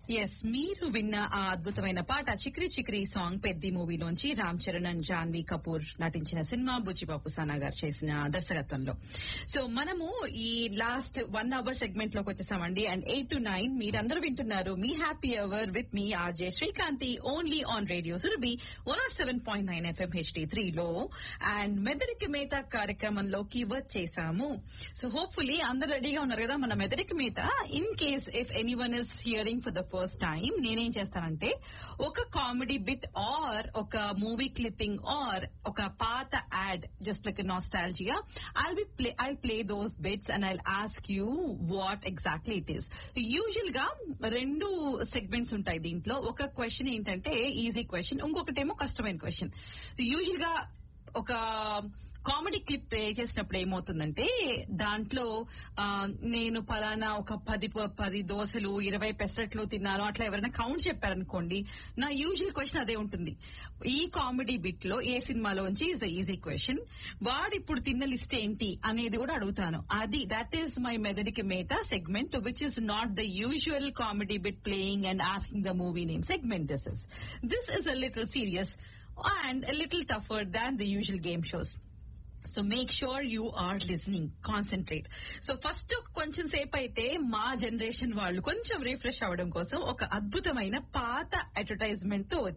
yes మీరు విన్న ఆ అద్భుతమైన పాట చిక్రీ చిక్రీ సాంగ్ పెద్ది మూవీలోంచి రామ్ చరణ్ అండ్ జాన్వీ కపూర్ నటించిన సినిమా బుచ్చిబాపు సానా గారు చేసిన దర్శకత్వంలో సో మనము ఈ లాస్ట్ వన్ అవర్ సెగ్మెంట్ లోకి వచ్చేసామండి అండ్ ఎయిట్ టు నైన్ మీరందరూ వింటున్నారు మీ హ్యాపీ అవర్ విత్ మీ RJ Srikanthi only on radio Surabhi one nought seven point nine FM HD three లో అండ్ మెదడికి మేత కార్యక్రమంలోకి వచ్చేసాము సో హోప్ఫుల్లీ అందరు రెడీగా ఉన్నారు కదా మన మెదడికి మేత in case if any one is hearing for the first time నేనేం చేస్తానంటే ఒక కామెడీ బిట్ ఆర్ ఒక మూవీ క్లిప్పింగ్ ఆర్ ఒక పాత ad just like nostalgia I'll be play I play those bits and I ask you what exactly it is usual గా రెండు segments ఉంటాయి దీంట్లో ఒక క్వశ్చన్ ఏంటంటే ఈజీ క్వశ్చన్ ఇంకొకటేమో కష్టమైన క్వశ్చన్ యూజువల్ గా ఒక కామెడీ క్లిప్ ప్లే చేసినప్పుడు ఏమవుతుందంటే దాంట్లో ఆ, నేను పలానా ఒక పది ప- పది దోశలు ఇరవై పెసరట్లు తిన్నాను అట్లా ఎవరైనా కౌంట్ చెప్పారనుకోండి నా యూజువల్ క్వశ్చన్ అదే ఉంటుంది ఈ కామెడీ బిట్ లో ఏ సినిమాలోంచి ఇస్ ద ఈజీ క్వశ్చన్ వాడు ఇప్పుడు తిన్న లిస్ట్ ఏంటి అనేది కూడా అడుగుతాను అది దట్ ఈస్ మై మెదడికి మేత segment which is not the usual comedy bit playing and asking the movie name segment this is this is a little serious and little tougher than the usual game shows so make sure you are listening concentrate so first కొంచెం సేపు అయితే మా generation వాళ్ళు కొంచెం refresh అవ్వడం కోసం ఒక అద్భుతమైన పాత అడ్వర్టైజ్మెంట్ తో